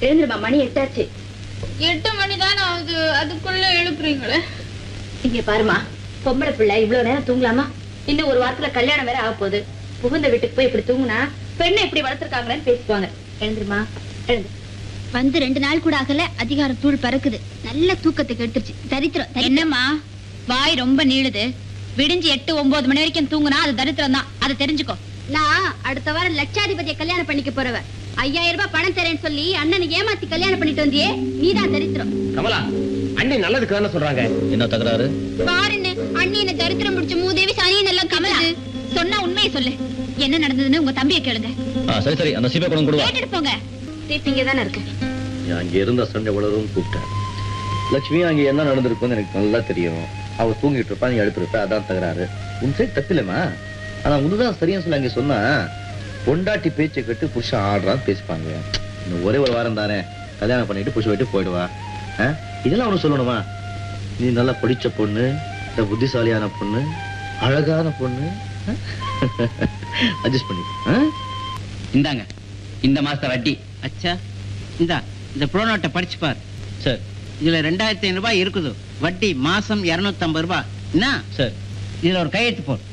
எழுந்துருமா மணி எட்டாச்சு எட்டு மணி தானே ஆகுது அதுக்குள்ள எழுப்புறீங்களே இங்க பாருமா பொம்பளை பிள்ளை இவ்வளவு நேரம் தூங்கலாமா இன்னும் ஒரு வாரத்துல கல்யாணம் வேற ஆக போகுது புகுந்த வீட்டுக்கு போய் இப்படி தூங்குனா பெண்ணை இப்படி வளர்த்துருக்காங்களேன்னு பேசுவாங்க எழுந்துருமா எழுந்து வந்து ரெண்டு நாள் கூட ஆகல அதிகாரம் தூள் பறக்குது நல்ல தூக்கத்துக்கு எடுத்துருச்சு தரித்திரம் என்னம்மா வாய் ரொம்ப நீளுது விடிஞ்சு எட்டு ஒன்பது மணி வரைக்கும் தூங்குனா அது தரித்திரம் தான் அதை தெரிஞ்சுக்கோ நான் அடுத்த வாரம் லட்சாதிபதியை கல்யாணம் பண்ணிக்க போறவ ஐயாயிரம் ரூபாய் பணம் தரேன்னு சொல்லி அண்ணனை ஏமாத்தி கல்யாணம் பண்ணிட்டு வந்தியே நீதான் தரித்திரம் கமலா அண்ணி நல்லதுக்கு தானே சொல்றாங்க என்ன தகராறு பாருன்னு அண்ணி என்ன தரித்திரம் பிடிச்ச மூதேவி சனியன் எல்லாம் கமலா சொன்னா உண்மையை சொல்லு என்ன நடந்ததுன்னு உங்க தம்பியை கேளுங்க சரி சரி அந்த சீப்பை கொண்டு கொடுவா கேட்டுட்டு போங்க சீட் இங்கே தானே இருக்கு அங்க இருந்த சண்டை வளரும் கூப்பிட்டேன் லட்சுமி அங்க என்ன நடந்திருக்குன்னு எனக்கு நல்லா தெரியும் அவ தூங்கிட்டு இருப்பா நீ எடுத்திருப்ப அதான் தகராறு உன் சைடு தப்பில்லைமா ஆனா உன்னுதான் சரியா சொல்லி அங்க சொன்னா பொண்டாட்டி பேச்சை கட்டு புருஷன் ஆடுறான்னு பேசிப்பாங்க இன்னும் ஒரே ஒரு வாரம் தானே கல்யாணம் பண்ணிட்டு புருஷன் விட்டு போயிடுவா ஆ? இதெல்லாம் அவனு சொல்லணுமா நீ நல்லா படிச்ச பொண்ணு இந்த புத்திசாலியான பொண்ணு அழகான பொண்ணு அட்ஜஸ்ட் பண்ணி ஆ? இந்தாங்க இந்த மாச வட்டி அச்சா இந்தா இந்த ப்ரோனோட்டை படிச்சு பார் சரி இதுல ரெண்டாயிரத்தி ஐநூறு ரூபாய் இருக்குது வட்டி மாசம் இருநூத்தி ஐம்பது ரூபாய் என்ன சரி இதுல ஒரு கையெழுத்து போ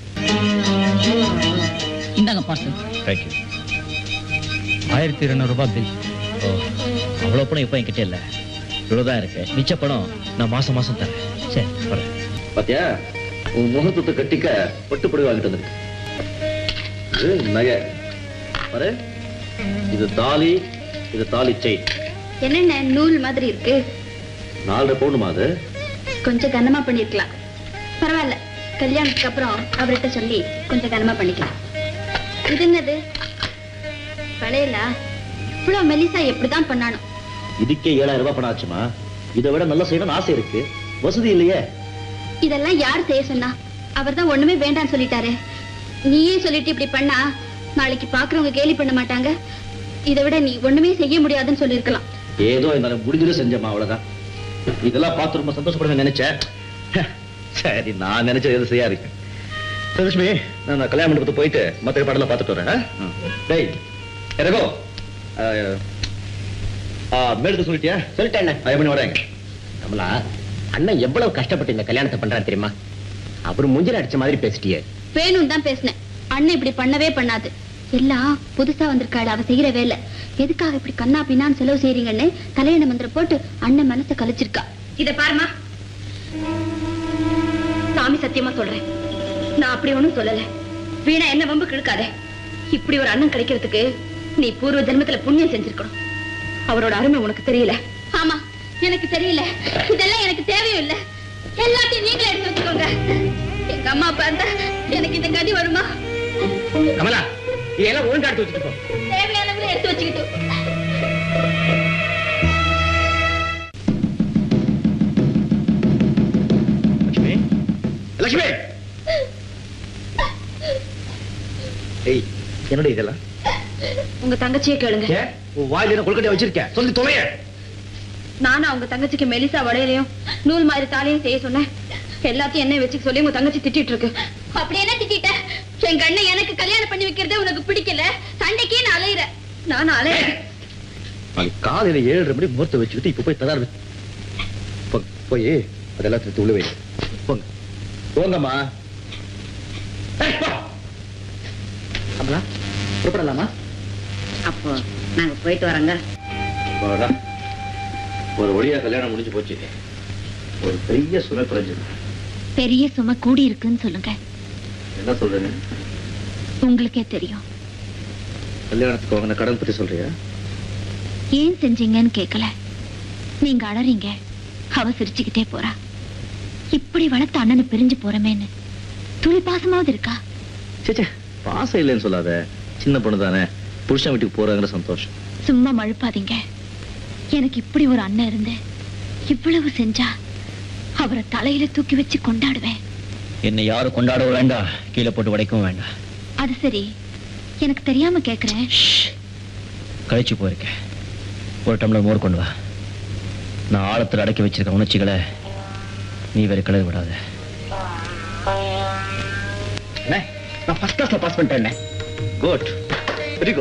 இந்தாங்க பார்சல் தேங்க்யூ ஆயிரத்தி இருநூறு ரூபாய் பில் ஓ அவ்வளோ பணம் இப்போ என்கிட்ட இல்லை இவ்வளோதான் இருக்கு மிச்ச பணம் நான் மாசம் மாசம் தரேன் சரி வரேன் பாத்தியா உன் முகத்துக்கு கட்டிக்க பட்டுப்படி வாங்கிட்டு வந்திருக்கு இது நகை பாரு இது தாலி இது தாலி செயின் என்னென்ன நூல் மாதிரி இருக்கு நாலரை பவுண்டுமா அது கொஞ்சம் கனமா பண்ணிருக்கலாம் பரவாயில்ல கல்யாணத்துக்கு அப்புறம் அவர்கிட்ட சொல்லி கொஞ்சம் கனமா பண்ணிக்கலாம் இது என்னது பழையலா இவ்வளவு மெலிசா எப்படிதான் பண்ணானோ இதுக்கே ஏழாயிரம் ரூபாய் பணம் ஆச்சுமா இதை விட நல்லா செய்யணும்னு ஆசை இருக்கு வசதி இல்லையே இதெல்லாம் யார் செய்ய சொன்னா அவர்தான் ஒண்ணுமே வேண்டாம்னு சொல்லிட்டாரு நீயே சொல்லிட்டு இப்படி பண்ணா நாளைக்கு பாக்குறவங்க கேலி பண்ண மாட்டாங்க இதை விட நீ ஒண்ணுமே செய்ய முடியாதுன்னு சொல்லியிருக்கலாம் ஏதோ என்னால முடிஞ்சது செஞ்சம்மா அவ்வளவுதான் இதெல்லாம் பார்த்து ரொம்ப சந்தோஷப்படுவேன் நினைச்சேன் சரி நான் நினைச்சது எது சரியா இருக்கு சரி, லட்சுமி நான் நான் கல்யாண மண்டபத்துக்கு போயிட்டு மத்த பாடலாம் பார்த்துட்டு வரேன் ஆ? ம். டேய் எனக்கோ மேலுக்கு சொல்லிட்டியா சொல்லிட்டேன் ஐயா பண்ணி வரேன் கமலா அண்ணன் எவ்வளவு கஷ்டப்பட்டு இந்த கல்யாணத்தை பண்றான் தெரியுமா அவர் முஞ்சில அடிச்ச மாதிரி பேசிட்டியே வேணும் தான் பேசினேன் அண்ணன் இப்படி பண்ணவே பண்ணாது எல்லாம் புதுசா வந்திருக்காள் அவ செய்யற வேலை எதுக்காக இப்படி கண்ணா பின்னான்னு செலவு செய்றீங்கன்னு கல்யாண மந்திரம் போட்டு அண்ணன் மனசை கழிச்சிருக்கா இத பாருமா சாமி சத்தியமா சொல்றேன் நான் அப்படி ஒண்ணும் சொல்லல வீணா என்ன வம்பு கிழக்காத இப்படி ஒரு அண்ணன் கிடைக்கிறதுக்கு நீ பூர்வ ஜென்மத்துல புண்ணியம் செஞ்சிருக்கணும் அவரோட அருமை உனக்கு தெரியல ஆமா எனக்கு தெரியல இதெல்லாம் எனக்கு தேவையும் இல்ல எல்லாத்தையும் நீங்களே எடுத்து வச்சுக்கோங்க எங்க அம்மா அப்பா இருந்தா எனக்கு இந்த கதி வருமா கமலா இதெல்லாம் ஒழுங்கா எடுத்து வச்சுட்டு போ தேவையானவங்களே எடுத்து வச்சுக்கிட்டு லட்சுமி லட்சுமி ஏய் என்னோட இதெல்லாம் உங்க தங்கச்சியை கேளுங்க ஏன் உன் வாயில என்ன கொழுக்கட்டையா வச்சிருக்கேன் சொல்லி தொலைய நானும் அவங்க தங்கச்சிக்கு மெலிசா வடையிலையும் நூல் மாதிரி தாலியும் செய்ய சொன்னேன் எல்லாத்தையும் என்ன வச்சுக்க சொல்லி உங்க தங்கச்சி திட்டிட்டு இருக்கு அப்படி என்ன திட்டிட்ட என் கண்ணை எனக்கு கல்யாணம் பண்ணி வைக்கிறதே உனக்கு பிடிக்கல சண்டைக்கே நான் அலையிற நானும் அலையிறேன் நாளைக்கு காலையில ஏழரை மணி முகூர்த்தம் வச்சுக்கிட்டு இப்ப போய் ததார் போய் அதெல்லாம் திருத்து உள்ள வை போங்க போங்கம்மா ஏய், போ. கமலா புறப்படலாமா அப்போ நாங்க போயிட்டு வரோங்க அவ்வளவுதான். ஒரு வழியா கல்யாணம் முடிஞ்சு போச்சு ஒரு பெரிய சுமை குறைஞ்சது பெரிய சுமை கூடி இருக்குன்னு சொல்லுங்க என்ன சொல்றேன்னு உங்களுக்கே தெரியும் கல்யாணத்துக்கு வாங்கின கடன் பத்தி சொல்றியா ஏன் செஞ்சீங்கன்னு கேட்கல நீங்க அழறீங்க அவ சிரிச்சுக்கிட்டே போறா இப்படி வளர்த்த அண்ணனை பிரிஞ்சு போறமேன்னு துளி பாசமாவது இருக்கா சேச்சே பாசம் இல்லைன்னு சொல்லாத சின்ன பொண்ணு தானே புருஷன் வீட்டுக்கு போறாங்கிற சந்தோஷம் சும்மா மழுப்பாதீங்க எனக்கு இப்படி ஒரு அண்ணன் இருந்து இவ்வளவு செஞ்சா அவரை தலையில தூக்கி வச்சு கொண்டாடுவேன் என்னை யாரும் கொண்டாடவும் வேண்டாம் கீழே போட்டு உடைக்கவும் வேண்டாம் அது சரி எனக்கு தெரியாம கேக்குறேன் கழிச்சு போயிருக்கேன் ஒரு டம்ளர் மோர் கொண்டு வா நான் ஆழத்தில் அடக்கி வச்சிருக்க உணர்ச்சிகளை நீ வேற கிளறி விடாத நான் ஃபர்ஸ்ட் கிளாஸ்ல பாஸ் பண்ணிட்டேன் குட்